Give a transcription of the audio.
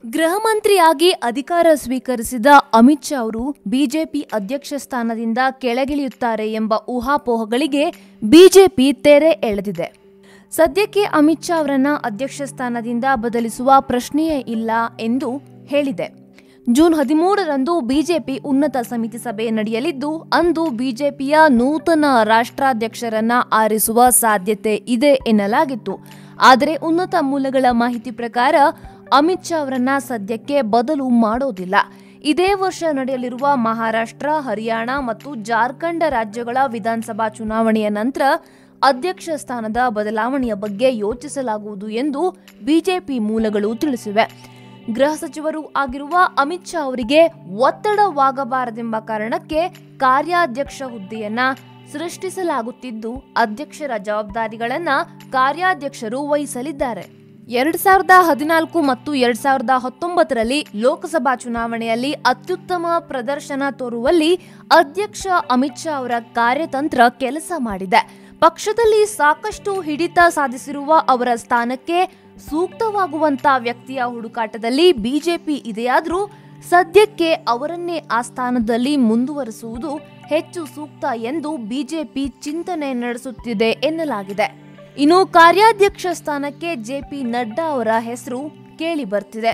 ಗೃಹ ಮಂತ್ರಿಯಾಗಿ ಅಧಿಕಾರ ಸ್ವೀಕರಿಸಿದ ಅಮಿತ್ ಶಾ ಅವರು ಬಿಜೆಪಿ ಅಧ್ಯಕ್ಷ ಸ್ಥಾನದಿಂದ ಕೆಳಗಿಳಿಯುತ್ತಾರೆ ಎಂಬ ಊಹಾಪೋಹಗಳಿಗೆ ಬಿಜೆಪಿ ತೆರೆ ಎಳೆದಿದೆ ಸದ್ಯಕ್ಕೆ ಅಮಿತ್ ಶಾ ಅವರನ್ನ ಅಧ್ಯಕ್ಷ ಸ್ಥಾನದಿಂದ ಬದಲಿಸುವ ಪ್ರಶ್ನೆಯೇ ಇಲ್ಲ ಎಂದು ಹೇಳಿದೆ ಜೂನ್ ಹದಿಮೂರರಂದು ಬಿಜೆಪಿ ಉನ್ನತ ಸಮಿತಿ ಸಭೆ ನಡೆಯಲಿದ್ದು ಅಂದು ಬಿಜೆಪಿಯ ನೂತನ ರಾಷ್ಟ್ರಾಧ್ಯಕ್ಷರನ್ನ ಆರಿಸುವ ಸಾಧ್ಯತೆ ಇದೆ ಎನ್ನಲಾಗಿತ್ತು ಆದರೆ ಉನ್ನತ ಮೂಲಗಳ ಮಾಹಿತಿ ಪ್ರಕಾರ ಅಮಿತ್ ಶಾ ಅವರನ್ನ ಸದ್ಯಕ್ಕೆ ಬದಲು ಮಾಡೋದಿಲ್ಲ ಇದೇ ವರ್ಷ ನಡೆಯಲಿರುವ ಮಹಾರಾಷ್ಟ್ರ ಹರಿಯಾಣ ಮತ್ತು ಜಾರ್ಖಂಡ್ ರಾಜ್ಯಗಳ ವಿಧಾನಸಭಾ ಚುನಾವಣೆಯ ನಂತರ ಅಧ್ಯಕ್ಷ ಸ್ಥಾನದ ಬದಲಾವಣೆಯ ಬಗ್ಗೆ ಯೋಚಿಸಲಾಗುವುದು ಎಂದು ಬಿಜೆಪಿ ಮೂಲಗಳು ತಿಳಿಸಿವೆ ಗೃಹ ಸಚಿವರು ಆಗಿರುವ ಅಮಿತ್ ಶಾ ಅವರಿಗೆ ಒತ್ತಡವಾಗಬಾರದೆಂಬ ಕಾರಣಕ್ಕೆ ಕಾರ್ಯಾಧ್ಯಕ್ಷ ಹುದ್ದೆಯನ್ನ ಸೃಷ್ಟಿಸಲಾಗುತ್ತಿದ್ದು ಅಧ್ಯಕ್ಷರ ಜವಾಬ್ದಾರಿಗಳನ್ನ ಕಾರ್ಯಾಧ್ಯಕ್ಷರು ವಹಿಸಲಿದ್ದಾರೆ ಎರಡ್ ಸಾವಿರದ ಹದಿನಾಲ್ಕು ಮತ್ತು ಎರಡ್ ಸಾವಿರದ ಹತ್ತೊಂಬತ್ತರಲ್ಲಿ ಲೋಕಸಭಾ ಚುನಾವಣೆಯಲ್ಲಿ ಅತ್ಯುತ್ತಮ ಪ್ರದರ್ಶನ ತೋರುವಲ್ಲಿ ಅಧ್ಯಕ್ಷ ಅಮಿತ್ ಶಾ ಅವರ ಕಾರ್ಯತಂತ್ರ ಕೆಲಸ ಮಾಡಿದೆ ಪಕ್ಷದಲ್ಲಿ ಸಾಕಷ್ಟು ಹಿಡಿತ ಸಾಧಿಸಿರುವ ಅವರ ಸ್ಥಾನಕ್ಕೆ ಸೂಕ್ತವಾಗುವಂತ ವ್ಯಕ್ತಿಯ ಹುಡುಕಾಟದಲ್ಲಿ ಬಿಜೆಪಿ ಇದೆಯಾದ್ರೂ ಸದ್ಯಕ್ಕೆ ಅವರನ್ನೇ ಆ ಸ್ಥಾನದಲ್ಲಿ ಮುಂದುವರಿಸುವುದು ಹೆಚ್ಚು ಸೂಕ್ತ ಎಂದು ಬಿಜೆಪಿ ಚಿಂತನೆ ನಡೆಸುತ್ತಿದೆ ಎನ್ನಲಾಗಿದೆ ಇನ್ನು ಕಾರ್ಯಾಧ್ಯಕ್ಷ ಸ್ಥಾನಕ್ಕೆ ಜೆಪಿ ನಡ್ಡಾ ಅವರ ಹೆಸರು ಕೇಳಿ ಬರ್ತಿದೆ